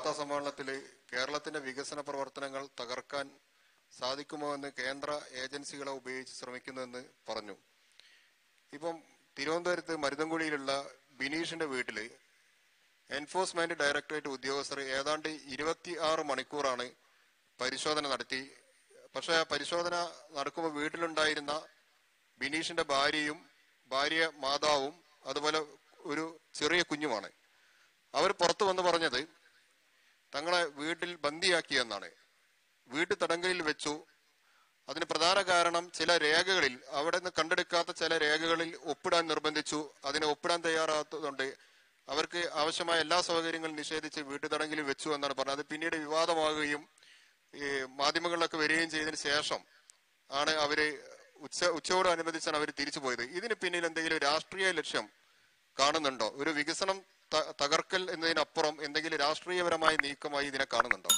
വാർത്താ സമ്മേളനത്തിൽ കേരളത്തിന്റെ വികസന പ്രവർത്തനങ്ങൾ തകർക്കാൻ സാധിക്കുമോ എന്ന് കേന്ദ്ര ഏജൻസികളെ ഉപയോഗിച്ച് ശ്രമിക്കുന്നുവെന്ന് പറഞ്ഞു ഇപ്പം തിരുവനന്തപുരത്ത് മരുതൻകുഴിയിലുള്ള ബിനീഷിന്റെ വീട്ടില് എൻഫോഴ്സ്മെന്റ് ഡയറക്ടറേറ്റ് ഉദ്യോഗസ്ഥർ ഏതാണ്ട് ഇരുപത്തി ആറ് മണിക്കൂറാണ് പരിശോധന നടത്തി പക്ഷെ ആ പരിശോധന നടക്കുമ്പോൾ വീട്ടിലുണ്ടായിരുന്ന ബിനീഷിന്റെ ഭാര്യയും ഭാര്യ മാതാവും അതുപോലെ ഒരു ചെറിയ കുഞ്ഞുമാണ് അവർ പുറത്തു വന്ന് പറഞ്ഞത് തങ്ങളെ വീട്ടിൽ ബന്ദിയാക്കിയെന്നാണ് വീട്ടു തടങ്കലിൽ വെച്ചു അതിന് പ്രധാന കാരണം ചില രേഖകളിൽ അവിടെ നിന്ന് കണ്ടെടുക്കാത്ത ചില രേഖകളിൽ ഒപ്പിടാൻ നിർബന്ധിച്ചു അതിനെ ഒപ്പിടാൻ തയ്യാറാത്തതുകൊണ്ട് അവർക്ക് ആവശ്യമായ എല്ലാ സൗകര്യങ്ങളും നിഷേധിച്ച് വീട്ടു തടങ്കലിൽ വെച്ചു എന്നാണ് പറഞ്ഞത് അത് പിന്നീട് വിവാദമാകുകയും ഈ മാധ്യമങ്ങളിലൊക്കെ വരികയും ചെയ്തതിന് ശേഷം ആണ് അവര് ഉച്ച ഉച്ചയോടനുബന്ധിച്ചാണ് അവർ തിരിച്ചു പോയത് ഇതിന് പിന്നിൽ എന്തെങ്കിലും രാഷ്ട്രീയ ലക്ഷ്യം കാണുന്നുണ്ടോ ഒരു വികസനം ത- തകർക്കൽ എന്നതിനപ്പുറം എന്തെങ്കിലും രാഷ്ട്രീയപരമായ നീക്കമായി ഇതിനെ കാണുന്നുണ്ടോ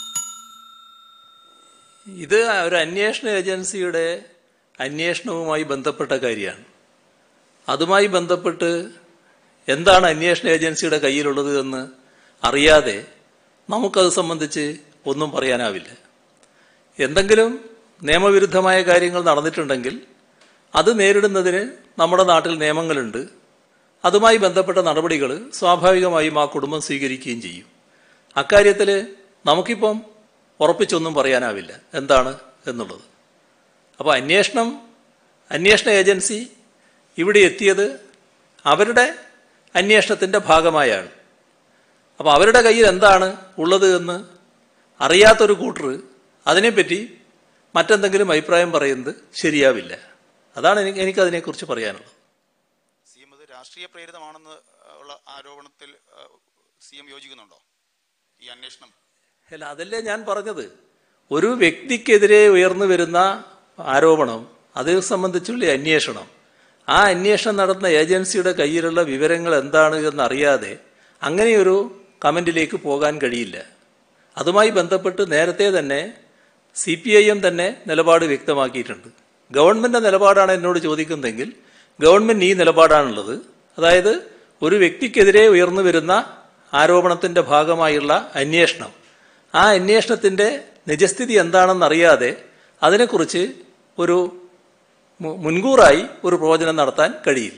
ഇത് ഒരു അന്വേഷണ ഏജൻസിയുടെ അന്വേഷണവുമായി ബന്ധപ്പെട്ട കാര്യമാണ് അതുമായി ബന്ധപ്പെട്ട് എന്താണ് അന്വേഷണ ഏജൻസിയുടെ കയ്യിലുള്ളത് എന്ന് അറിയാതെ നമുക്കത് സംബന്ധിച്ച് ഒന്നും പറയാനാവില്ല എന്തെങ്കിലും നിയമവിരുദ്ധമായ കാര്യങ്ങൾ നടന്നിട്ടുണ്ടെങ്കിൽ അത് നേരിടുന്നതിന് നമ്മുടെ നാട്ടിൽ നിയമങ്ങളുണ്ട് അതുമായി ബന്ധപ്പെട്ട നടപടികൾ സ്വാഭാവികമായും ആ കുടുംബം സ്വീകരിക്കുകയും ചെയ്യും അക്കാര്യത്തിൽ നമുക്കിപ്പം ഉറപ്പിച്ചൊന്നും പറയാനാവില്ല എന്താണ് എന്നുള്ളത് അപ്പോൾ അന്വേഷണം അന്വേഷണ ഏജൻസി ഇവിടെ എത്തിയത് അവരുടെ അന്വേഷണത്തിൻ്റെ ഭാഗമായാണ് അപ്പോൾ അവരുടെ കയ്യിൽ എന്താണ് ഉള്ളത് എന്ന് അറിയാത്തൊരു കൂട്ടർ അതിനെപ്പറ്റി മറ്റെന്തെങ്കിലും അഭിപ്രായം പറയുന്നത് ശരിയാവില്ല അതാണ് എനിക്ക് എനിക്കതിനെക്കുറിച്ച് പറയാനുള്ളത് സി എം ഇത് രാഷ്ട്രീയ പ്രേരിതമാണെന്ന് ഉള്ള ആരോപണത്തിൽ സി എം യോജിക്കുന്നുണ്ടോ ഈ അന്വേഷണം അല്ല അതല്ലേ ഞാൻ പറഞ്ഞത് ഒരു വ്യക്തിക്കെതിരെ ഉയർന്നു വരുന്ന ആരോപണം അത് സംബന്ധിച്ചുള്ള അന്വേഷണം ആ അന്വേഷണം നടത്തുന്ന ഏജൻസിയുടെ കയ്യിലുള്ള വിവരങ്ങൾ എന്താണ് എന്നറിയാതെ അങ്ങനെയൊരു കമന്റിലേക്ക് പോകാൻ കഴിയില്ല അതുമായി ബന്ധപ്പെട്ട് നേരത്തെ തന്നെ സി പി ഐ എം തന്നെ നിലപാട് വ്യക്തമാക്കിയിട്ടുണ്ട് ഗവൺമെന്റ് നിലപാടാണ് എന്നോട് ചോദിക്കുന്നതെങ്കിൽ ഗവൺമെന്റ് ഈ നിലപാടാണുള്ളത് അതായത് ഒരു വ്യക്തിക്കെതിരെ ഉയർന്നു വരുന്ന ആരോപണത്തിന്റെ ഭാഗമായുള്ള അന്വേഷണം ആ അന്വേഷണത്തിന്റെ നിജസ്ഥിതി എന്താണെന്നറിയാതെ അതിനെക്കുറിച്ച് ഒരു മു- മുൻകൂറായി ഒരു പ്രവചനം നടത്താൻ കഴിയില്ല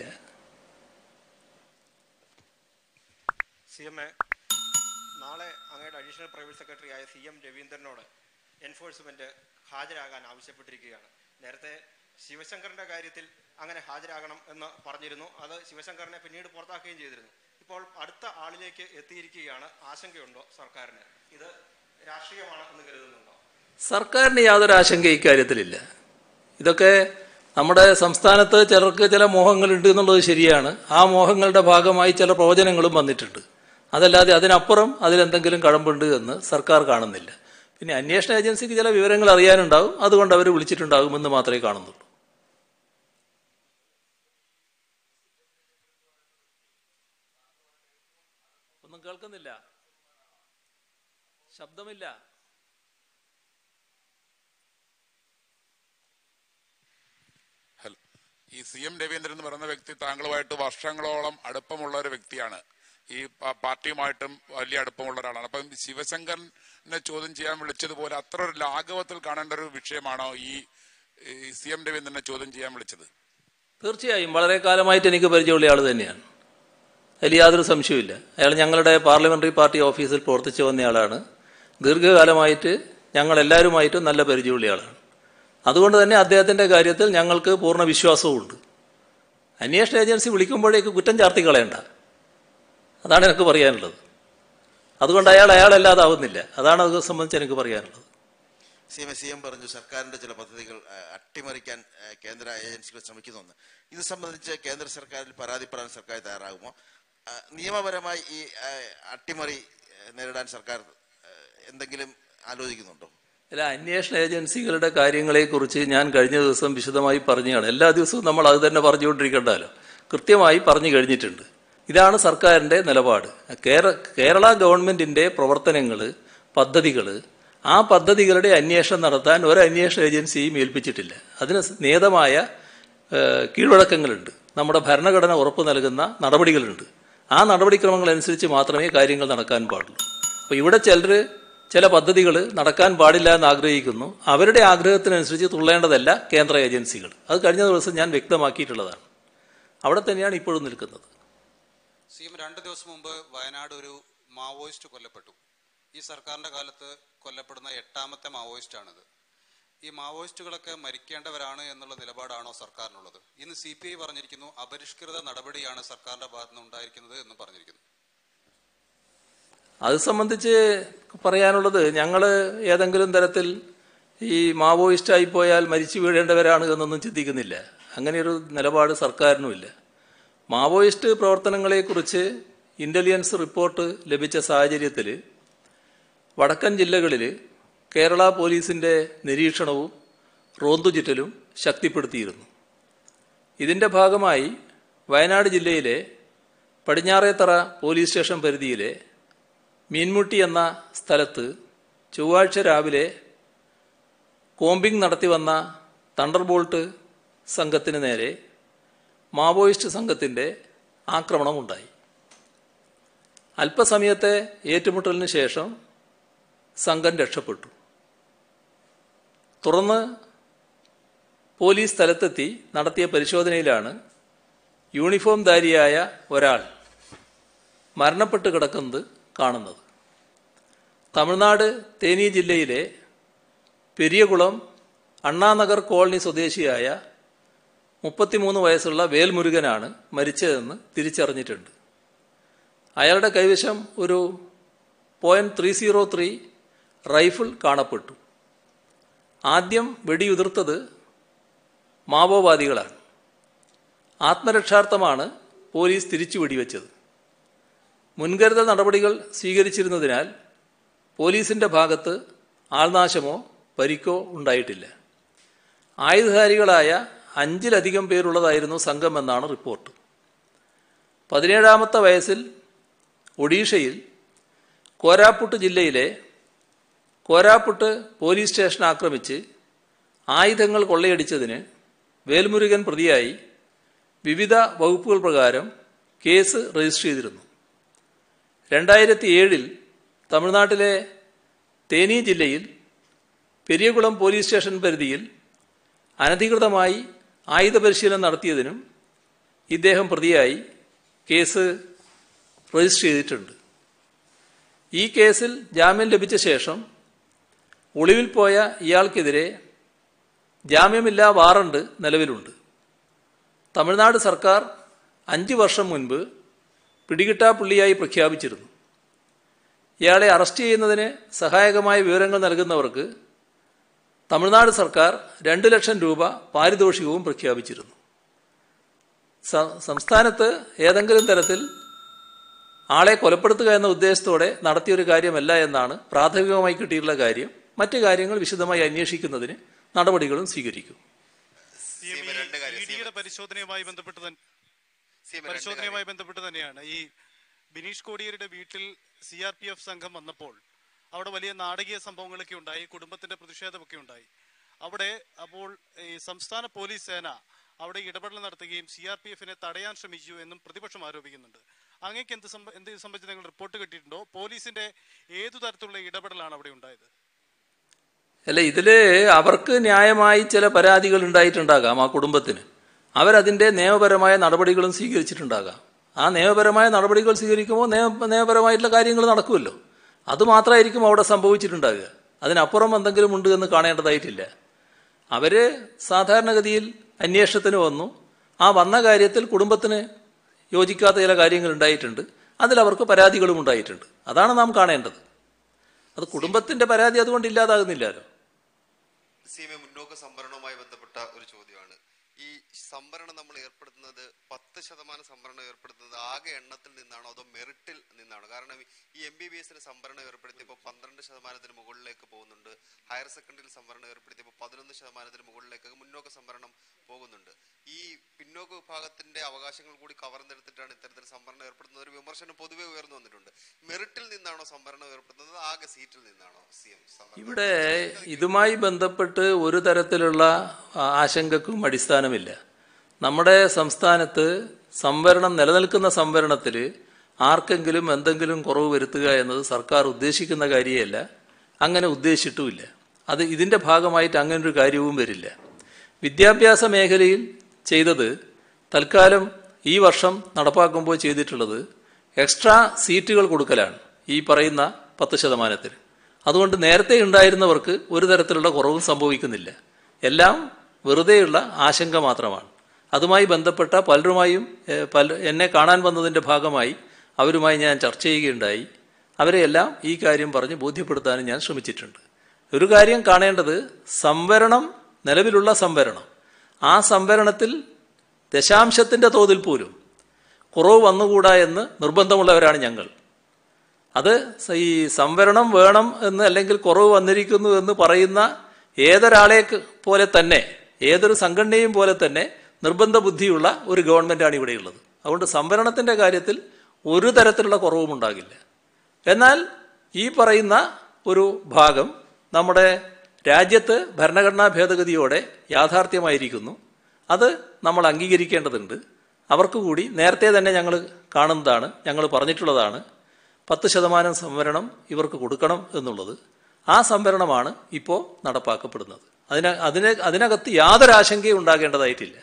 സി എം എ നാളെ അങ്ങയുടെ അഡീഷണൽ പ്രൈവറ്റ് സെക്രട്ടറി ആയ സി എം രവീന്ദ്രനോട് എൻഫോഴ്സ്മെന്റ് ഹാജരാകാൻ ആവശ്യപ്പെട്ടിരിക്കുകയാണ് നേരത്തെ ശിവശങ്കറിന്റെ കാര്യത്തിൽ അങ്ങനെ ഹാജരാകണം എന്ന് പറഞ്ഞിരുന്നു അത് ശിവശങ്കറിനെ പിന്നീട് പുറത്താക്കുകയും ചെയ്തിരുന്നു ഇപ്പോൾ അടുത്ത ആളിലേക്ക് എത്തിയിരിക്കുകയാണ് ആശങ്കയുണ്ടോ സർക്കാരിന് ഇത് രാഷ്ട്രീയമാണ് എന്ന് കരുതുന്നുണ്ടോ സർക്കാരിന് യാതൊരു ആശങ്ക ഇക്കാര്യത്തിലില്ല ഇതൊക്കെ നമ്മുടെ സംസ്ഥാനത്ത് ചിലർക്ക് ചില മോഹങ്ങളുണ്ട് എന്നുള്ളത് ശരിയാണ് ആ മോഹങ്ങളുടെ ഭാഗമായി ചില പ്രവചനങ്ങളും വന്നിട്ടുണ്ട് അതല്ലാതെ അതിനപ്പുറം അതിലെന്തെങ്കിലും കഴമ്പുണ്ട് എന്ന് സർക്കാർ കാണുന്നില്ല പിന്നെ അന്വേഷണ ഏജൻസിക്ക് ചില വിവരങ്ങൾ അറിയാനുണ്ടാവും അതുകൊണ്ട് അവർ വിളിച്ചിട്ടുണ്ടാകുമെന്ന് മാത്രമേ കാണുന്നുള്ളൂ ഒന്നും കേൾക്കുന്നില്ല ശബ്ദമില്ല ഹലോ ഈ സി എം രവീന്ദ്രൻ എന്ന് പറയുന്ന വ്യക്തി താങ്കളുമായിട്ട് വർഷങ്ങളോളം അടുപ്പമുള്ള ഒരു വ്യക്തിയാണ് ഈ പ- പാർട്ടിയുമായിട്ടും വലിയ അടുപ്പമുള്ള ഒരാളാണ് അപ്പം ശിവശങ്കറിനെ ചോദ്യം ചെയ്യാൻ വിളിച്ചതുപോലെ അത്ര ഒരു ലാഘവത്തിൽ കാണേണ്ട ഒരു വിഷയമാണോ ഈ ഈ സി എം രവീന്ദ്രനെ ചോദ്യം ചെയ്യാൻ വിളിച്ചത് തീർച്ചയായും വളരെ കാലമായിട്ട് എനിക്ക് പരിചയമുള്ള ആൾ തന്നെയാണ് അതിൽ യാതൊരു സംശയവുമില്ല അയാൾ ഞങ്ങളുടെ പാർലമെന്ററി പാർട്ടി ഓഫീസിൽ പ്രവർത്തിച്ചു വന്നയാളാണ് ദീർഘകാലമായിട്ട് ഞങ്ങൾ എല്ലാവരുമായിട്ടും നല്ല പരിചയമുള്ള ആളാണ് അതുകൊണ്ട് തന്നെ അദ്ദേഹത്തിൻ്റെ കാര്യത്തിൽ ഞങ്ങൾക്ക് പൂർണ്ണ വിശ്വാസവുമുണ്ട് അന്വേഷണ ഏജൻസി വിളിക്കുമ്പോഴേക്ക് കുറ്റം ചാർത്തി കളയണ്ട അതാണ് എനിക്ക് പറയാനുള്ളത് അതുകൊണ്ട് അയാൾ അയാളല്ലാതാവുന്നില്ല അതാണ് അത് സംബന്ധിച്ച് എനിക്ക് പറയാനുള്ളത് സി എം സി എം പറഞ്ഞു സർക്കാരിന്റെ ചില പദ്ധതികൾ ആ, അട്ടിമറിക്കാൻ ആ, കേന്ദ്ര ഏജൻസികൾ ശ്രമിക്കുന്നുവെന്ന് ഇത് സംബന്ധിച്ച് കേന്ദ്ര സർക്കാരിൽ പരാതിപ്പെടാൻ സർക്കാർ തയ്യാറാകുമോ ആ, നിയമപരമായി ഈ ആ, അട്ടിമറി ആ, നേരിടാൻ സർക്കാർ ആ, എന്തെങ്കിലും ആലോചിക്കുന്നുണ്ടോ അല്ല അന്വേഷണ ഏജൻസികളുടെ കാര്യങ്ങളെക്കുറിച്ച് ഞാൻ കഴിഞ്ഞ ദിവസം വിശദമായി പറഞ്ഞതാണ് എല്ലാ ദിവസവും നമ്മൾ അത് തന്നെ പറഞ്ഞുകൊണ്ടിരിക്കണ്ടല്ലോ കൃത്യമായി പറഞ്ഞു കഴിഞ്ഞിട്ടുണ്ട് ഇതാണ് സർക്കാരിൻ്റെ നിലപാട് കേര കേരള ഗവൺമെൻറ്റിൻ്റെ പ്രവർത്തനങ്ങൾ പദ്ധതികൾ ആ പദ്ധതികളുടെ അന്വേഷണം നടത്താൻ ഒരു അന്വേഷണ ഏജൻസിയും ഏൽപ്പിച്ചിട്ടില്ല അതിന് നിയതമായ ഏഹ്, കീഴ്വഴക്കങ്ങളുണ്ട് നമ്മുടെ ഭരണഘടന ഉറപ്പ് നൽകുന്ന നടപടികളുണ്ട് ആ നടപടിക്രമങ്ങൾ അനുസരിച്ച് മാത്രമേ കാര്യങ്ങൾ നടക്കാൻ പാടുള്ളൂ അപ്പോൾ ഇവിടെ ചിലർ ചില പദ്ധതികൾ നടക്കാൻ പാടില്ല എന്ന് ആഗ്രഹിക്കുന്നു അവരുടെ ആഗ്രഹത്തിനനുസരിച്ച് തുള്ളേണ്ടതല്ല കേന്ദ്ര ഏജൻസികൾ അത് കഴിഞ്ഞ ദിവസം ഞാൻ വ്യക്തമാക്കിയിട്ടുള്ളതാണ് അവിടെ തന്നെയാണ് ഇപ്പോഴും നിൽക്കുന്നത് സി എം രണ്ട് ദിവസം മുമ്പ് വയനാട് ഒരു മാവോയിസ്റ്റ് കൊല്ലപ്പെട്ടു ഈ സർക്കാരിന്റെ കാലത്ത് കൊല്ലപ്പെടുന്ന എട്ടാമത്തെ മാവോയിസ്റ്റാണിത് ഈ മാവോയിസ്റ്റുകളൊക്കെ മരിക്കേണ്ടവരാണ് എന്നുള്ള നിലപാടാണോ സർക്കാരിനുള്ളത് ഇന്ന് സി പി ഐ പറഞ്ഞിരിക്കുന്നു അപരിഷ്കൃത നടപടിയാണ് സർക്കാരിന്റെ ഭാഗത്തുനിന്ന് ഉണ്ടായിരിക്കുന്നത് എന്ന് പറഞ്ഞിരിക്കുന്നു അത് സംബന്ധിച്ച് പറയാനുള്ളത് ഞങ്ങൾ ഏതെങ്കിലും തരത്തിൽ ഈ മാവോയിസ്റ്റായി പോയാൽ മരിച്ചു വീഴേണ്ടവരാണ് എന്നൊന്നും ചിന്തിക്കുന്നില്ല അങ്ങനെയൊരു നിലപാട് സർക്കാരിനുമില്ല മാവോയിസ്റ്റ് പ്രവർത്തനങ്ങളെക്കുറിച്ച് ഇൻ്റലിജൻസ് റിപ്പോർട്ട് ലഭിച്ച സാഹചര്യത്തിൽ വടക്കൻ ജില്ലകളിൽ കേരള പോലീസിൻ്റെ നിരീക്ഷണവും റോന്തു ചുറ്റലും ശക്തിപ്പെടുത്തിയിരുന്നു ഇതിൻ്റെ ഭാഗമായി വയനാട് ജില്ലയിലെ പടിഞ്ഞാറേത്തറ പോലീസ് സ്റ്റേഷൻ പരിധിയിലെ മീൻമുട്ടി എന്ന സ്ഥലത്ത് ചൊവ്വാഴ്ച രാവിലെ കോമ്പിംഗ് നടത്തി വന്ന തണ്ടർബോൾട്ട് സംഘത്തിന് നേരെ മാവോയിസ്റ്റ് സംഘത്തിൻ്റെ ആക്രമണമുണ്ടായി അല്പസമയത്തെ ഏറ്റുമുട്ടലിന് ശേഷം സംഘം രക്ഷപ്പെട്ടു തുടർന്ന് പോലീസ് സ്ഥലത്തെത്തി നടത്തിയ പരിശോധനയിലാണ് യൂണിഫോം ധാരിയായ ഒരാൾ മരണപ്പെട്ട് കിടക്കുന്നത് കാണുന്നത് തമിഴ്നാട് തേനി ജില്ലയിലെ പെരിയകുളം അണ്ണാനഗർ കോളനി സ്വദേശിയായ മുപ്പത്തിമൂന്ന് വയസ്സുള്ള വേൽമുരുകനാണ് മരിച്ചതെന്ന് തിരിച്ചറിഞ്ഞിട്ടുണ്ട് അയാളുടെ കൈവശം ഒരു point three zero three rifle കാണപ്പെട്ടു ആദ്യം വെടിയുതിർത്തത് മാവോവാദികളാണ് ആത്മരക്ഷാർത്ഥമാണ് പോലീസ് തിരിച്ചു വെടിവെച്ചത് മുൻകരുതൽ നടപടികൾ സ്വീകരിച്ചിരുന്നതിനാൽ പോലീസിൻ്റെ ഭാഗത്ത് ആൾനാശമോ പരിക്കോ ഉണ്ടായിട്ടില്ല ആയുധധാരികളായ അഞ്ചിലധികം പേരുള്ളതായിരുന്നു സംഘമെന്നാണ് റിപ്പോർട്ട് പതിനേഴാമത്തെ വയസ്സിൽ ഒഡീഷയിൽ കോരാപ്പുട്ട് ജില്ലയിലെ കോരാപ്പുട്ട് പോലീസ് സ്റ്റേഷൻ ആക്രമിച്ച് ആയുധങ്ങൾ കൊള്ളയടിച്ചതിന് വേൽമുരുകൻ പ്രതിയായി വിവിധ വകുപ്പുകൾ പ്രകാരം കേസ് രജിസ്റ്റർ ചെയ്തിരുന്നു രണ്ടായിരത്തി ഏഴിൽ തമിഴ്നാട്ടിലെ തേനി ജില്ലയിൽ പെരിയകുളം പോലീസ് സ്റ്റേഷൻ പരിധിയിൽ അനധികൃതമായി ആയുധ പരിശീലനം നടത്തിയതിനും ഇദ്ദേഹം പ്രതിയായി കേസ് രജിസ്റ്റർ ചെയ്തിട്ടുണ്ട് ഈ കേസിൽ ജാമ്യം ലഭിച്ച ശേഷം ഒളിവിൽ പോയ ഇയാൾക്കെതിരെ ജാമ്യമില്ലാ വാറണ്ട് നിലവിലുണ്ട് തമിഴ്നാട് സർക്കാർ അഞ്ച് വർഷം മുൻപ് പിടികിട്ടാപ്പുള്ളിയായി പ്രഖ്യാപിച്ചിരുന്നു ഇയാളെ അറസ്റ്റ് ചെയ്യുന്നതിന് സഹായകമായ വിവരങ്ങൾ നൽകുന്നവർക്ക് തമിഴ്നാട് സർക്കാർ രണ്ട് ലക്ഷം രൂപ പാരിതോഷികവും പ്രഖ്യാപിച്ചിരുന്നു സ- സംസ്ഥാനത്ത് ഏതെങ്കിലും തരത്തിൽ ആളെ കൊലപ്പെടുത്തുക എന്ന ഉദ്ദേശത്തോടെ നടത്തിയൊരു കാര്യമല്ല എന്നാണ് പ്രാഥമികമായി കിട്ടിയിട്ടുള്ള കാര്യം മറ്റു കാര്യങ്ങൾ വിശദമായി അന്വേഷിക്കുന്നതിന് നടപടികളും സ്വീകരിക്കും സീമ രണ്ട് കാര്യം. ഇഡിയുടെ പരിശോധനയുമായി ബന്ധപ്പെട്ട് തന്നെ സീമ രണ്ട് പരിശോധനയുമായി ബന്ധപ്പെട്ട് തന്നെയാണ് ഈ ബിനീഷ് കോടിയേരിയുടെ വീട്ടിൽ സി ആർ പി എഫ് സംഘം വന്നപ്പോൾ അവിടെ വലിയ നാടകീയ സംഭവങ്ങളൊക്കെ ഉണ്ടായി കുടുംബത്തിന്റെ പ്രതിഷേധമൊക്കെ ഉണ്ടായി അവിടെ അപ്പോൾ ഈ സംസ്ഥാന പോലീസ് സേന അവിടെ ഇടപെടൽ നടത്തുകയും സി ആർ പി എഫിനെ തടയാൻ ശ്രമിച്ചു എന്നും പ്രതിപക്ഷം ആരോപിക്കുന്നുണ്ട് അങ്ങേക്ക് എന്ത് സംബ- എന്ത് സംബന്ധിച്ച് നിങ്ങൾ റിപ്പോർട്ട് കിട്ടിയിട്ടുണ്ടോ പോലീസിന്റെ ഏതു തരത്തിലുള്ള ഇടപെടലാണ് അവിടെ ഉണ്ടായത് അല്ല ഇതില് അവർക്ക് ന്യായമായി ചില പരാതികൾ ഉണ്ടായിട്ടുണ്ടാകാം ആ കുടുംബത്തിന് അവരതിൻ്റെ നിയമപരമായ നടപടികളും സ്വീകരിച്ചിട്ടുണ്ടാകാം ആ നിയമപരമായ നടപടികൾ സ്വീകരിക്കുമ്പോൾ നിയമ നിയമപരമായിട്ടുള്ള കാര്യങ്ങൾ നടക്കുമല്ലോ അത് മാത്രമായിരിക്കും അവിടെ സംഭവിച്ചിട്ടുണ്ടാകുക അതിനപ്പുറം എന്തെങ്കിലും ഉണ്ട് എന്ന് കാണേണ്ടതായിട്ടില്ല അവര് സാധാരണഗതിയിൽ അന്വേഷണത്തിന് വന്നു ആ വന്ന കാര്യത്തിൽ കുടുംബത്തിന് യോജിക്കാത്ത ചില കാര്യങ്ങൾ ഉണ്ടായിട്ടുണ്ട് അതിൽ അവർക്ക് പരാതികളും ഉണ്ടായിട്ടുണ്ട് അതാണ് നാം കാണേണ്ടത് അത് കുടുംബത്തിന്റെ പരാതി അതുകൊണ്ട് ഇല്ലാതാകുന്നില്ലല്ലോ സീമ മുന്നോക്ക സംവരണവുമായി ബന്ധപ്പെട്ട ഒരു ചോദ്യമാണ് ഈ സംവരണം നമ്മൾ ഏർപ്പെടുത്തുന്നത് പത്ത് ശതമാനം സംവരണം ഏർപ്പെടുത്തുന്നത് ആകെ എണ്ണത്തിൽ നിന്നാണോ അതോ മെറിറ്റിൽ നിന്നാണോ കാരണം ഈ എം ബി ബി എസിന് സംവരണം ഏർപ്പെടുത്തിയപ്പോൾ പന്ത്രണ്ട് ശതമാനത്തിന് മുകളിലേക്ക് പോകുന്നുണ്ട് ഹയർ സെക്കൻഡറിയിൽ സംവരണം ഏർപ്പെടുത്തിയപ്പോൾ പതിനൊന്ന് ശതമാനത്തിന് മുകളിലേക്ക് മുന്നോക്ക സംവരണം പോകുന്നുണ്ട് ഈ പിന്നോക്ക വിഭാഗത്തിന്റെ അവകാശങ്ങൾ കൂടി കവർന്നെടുത്തിട്ടാണ് ഇത്തരത്തിൽ സംവരണം ഏർപ്പെടുത്തുന്ന ഒരു വിമർശനം പൊതുവെ ഉയർന്നു വന്നിട്ടുണ്ട് മെറിറ്റിൽ നിന്നാണോ സംവരണം ഏർപ്പെടുത്തുന്നത് ആകെ സീറ്റിൽ നിന്നാണോ സി എം ഇവിടെ ഇതുമായി ബന്ധപ്പെട്ട് ഒരു തരത്തിലുള്ള ആ- ആശങ്കക്കും അടിസ്ഥാനമില്ല നമ്മുടെ സംസ്ഥാനത്ത് സംവരണം നിലനിൽക്കുന്ന സംവരണത്തിൽ ആർക്കെങ്കിലും എന്തെങ്കിലും കുറവ് വരുത്തുക എന്നത് സർക്കാർ ഉദ്ദേശിക്കുന്ന കാര്യമല്ല അങ്ങനെ ഉദ്ദേശിച്ചിട്ടുമില്ല അത് ഇതിൻ്റെ ഭാഗമായിട്ട് അങ്ങനൊരു കാര്യവും വരില്ല വിദ്യാഭ്യാസ മേഖലയിൽ ചെയ്തത് തൽക്കാലം ഈ വർഷം നടപ്പാക്കുമ്പോൾ ചെയ്തിട്ടുള്ളത് എക്സ്ട്രാ സീറ്റുകൾ കൊടുക്കലാണ് ഈ പറയുന്ന പത്ത് ശതമാനത്തിന് അതുകൊണ്ട് നേരത്തെ ഉണ്ടായിരുന്നവർക്ക് ഒരു തരത്തിലുള്ള കുറവും സംഭവിക്കുന്നില്ല എല്ലാം വെറുതെയുള്ള ആശങ്ക മാത്രമാണ് അതുമായി ബന്ധപ്പെട്ട പലരുമായും ഏഹ്, പല എന്നെ കാണാൻ വന്നതിൻ്റെ ഭാഗമായി അവരുമായി ഞാൻ ചർച്ച ചെയ്യുകയുണ്ടായി അവരെയെല്ലാം ഈ കാര്യം പറഞ്ഞ് ബോധ്യപ്പെടുത്താനും ഞാൻ ശ്രമിച്ചിട്ടുണ്ട് ഒരു കാര്യം കാണേണ്ടത് സംവരണം നിലവിലുള്ള സംവരണം ആ സംവരണത്തിൽ ദശാംശത്തിൻ്റെ തോതിൽ പോലും കുറവ് വന്നുകൂടാ എന്ന് നിർബന്ധമുള്ളവരാണ് ഞങ്ങൾ അത് സ- ഈ സംവരണം വേണം എന്ന് അല്ലെങ്കിൽ കുറവ് വന്നിരിക്കുന്നു എന്ന് പറയുന്ന ഏതൊരാളെ ക- പോലെ തന്നെ ഏതൊരു സംഘടനയും പോലെ തന്നെ നിർബന്ധ ബുദ്ധിയുള്ള ഒരു ഗവൺമെൻറ്റാണ് ഇവിടെയുള്ളത് അതുകൊണ്ട് സംവരണത്തിൻ്റെ കാര്യത്തിൽ ഒരു തരത്തിലുള്ള കുറവും ഉണ്ടാകില്ല എന്നാൽ ഈ പറയുന്ന ഒരു ഭാഗം നമ്മുടെ രാജ്യത്ത് ഭരണഘടനാ ഭേദഗതിയോടെ യാഥാർത്ഥ്യമായിരിക്കുന്നു അത് നമ്മൾ അംഗീകരിക്കേണ്ടതുണ്ട് അവർക്ക് കൂടി നേരത്തെ തന്നെ ഞങ്ങൾ കാണുന്നതാണ് ഞങ്ങൾ പറഞ്ഞിട്ടുള്ളതാണ് പത്ത് ശതമാനം സംവരണം ഇവർക്ക് കൊടുക്കണം എന്നുള്ളത് ആ സംവരണമാണ് ഇപ്പോൾ നടപ്പാക്കപ്പെടുന്നത് അതിന അതിന് അതിനകത്ത് യാതൊരു ആശങ്കയും ഉണ്ടാകേണ്ടതായിട്ടില്ല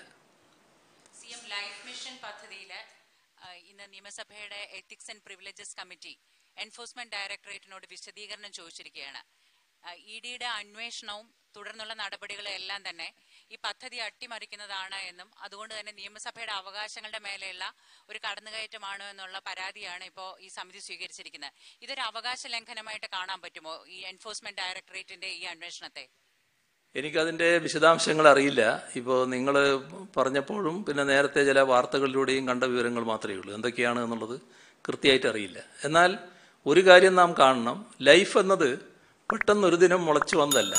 സി എം ലൈഫ് മിഷൻ പദ്ധതിയിൽ ഇന്ന് നിയമസഭയുടെ ethics and privileges committee enforcement ഡയറക്ടറേറ്റിനോട് വിശദീകരണം ചോദിച്ചിരിക്കുകയാണ് ഇ ഡിയുടെ അന്വേഷണവും തുടർന്നുള്ള നടപടികളും എല്ലാം തന്നെ ഈ പദ്ധതി അട്ടിമറിക്കുന്നതാണ് എന്നും അതുകൊണ്ട് തന്നെ നിയമസഭയുടെ അവകാശങ്ങളുടെ മേലെയുള്ള ഒരു കടന്നുകയറ്റമാണ് എന്നുള്ള പരാതിയാണ് ഇപ്പോൾ ഈ സമിതി സ്വീകരിച്ചിരിക്കുന്നത് ഇതൊരു അവകാശ ലംഘനമായിട്ട് കാണാൻ പറ്റുമോ ഈ എൻഫോഴ്സ്മെന്റ് ഡയറക്ടറേറ്റിന്റെ ഈ അന്വേഷണത്തെ എനിക്കതിൻ്റെ വിശദാംശങ്ങൾ അറിയില്ല ഇപ്പോൾ നിങ്ങൾ പറഞ്ഞപ്പോഴും പിന്നെ നേരത്തെ ചില വാർത്തകളിലൂടെയും കണ്ട വിവരങ്ങൾ മാത്രമേ ഉള്ളൂ എന്തൊക്കെയാണ് എന്നുള്ളത് കൃത്യമായിട്ട് അറിയില്ല എന്നാൽ ഒരു കാര്യം നാം കാണണം ലൈഫ് എന്നത് പെട്ടെന്നൊരു ദിനം മുളച്ചു വന്നതല്ല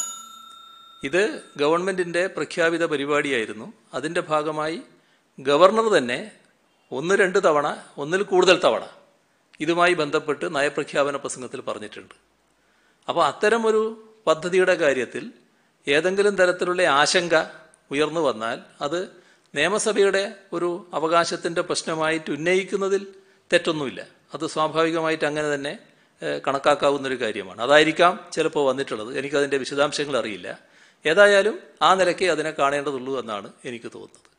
ഇത് ഗവൺമെൻറ്റിൻ്റെ പ്രഖ്യാപിത പരിപാടിയായിരുന്നു അതിൻ്റെ ഭാഗമായി ഗവർണർ തന്നെ ഒന്ന് രണ്ട് തവണ ഒന്നിൽ കൂടുതൽ തവണ ഇതുമായി ബന്ധപ്പെട്ട് നയപ്രഖ്യാപന പ്രസംഗത്തിൽ പറഞ്ഞിട്ടുണ്ട് അപ്പോൾ അത്തരമൊരു പദ്ധതിയുടെ കാര്യത്തിൽ ഏതെങ്കിലും തരത്തിലുള്ള ആശങ്ക ഉയർന്നു വന്നാൽ അത് നിയമസഭയുടെ ഒരു അവകാശത്തിൻ്റെ പ്രശ്നമായിട്ട് ഉന്നയിക്കുന്നതിൽ തെറ്റൊന്നുമില്ല അത് സ്വാഭാവികമായിട്ട് അങ്ങനെ തന്നെ ഏഹ്, കണക്കാക്കാവുന്നൊരു കാര്യമാണ് അതായിരിക്കാം ചിലപ്പോൾ വന്നിട്ടുള്ളത് എനിക്കതിൻ്റെ വിശദാംശങ്ങൾ അറിയില്ല ഏതായാലും ആ നിലയ്ക്ക് അതിനെ കാണേണ്ടതുള്ളൂ എന്നാണ് എനിക്ക് തോന്നുന്നത്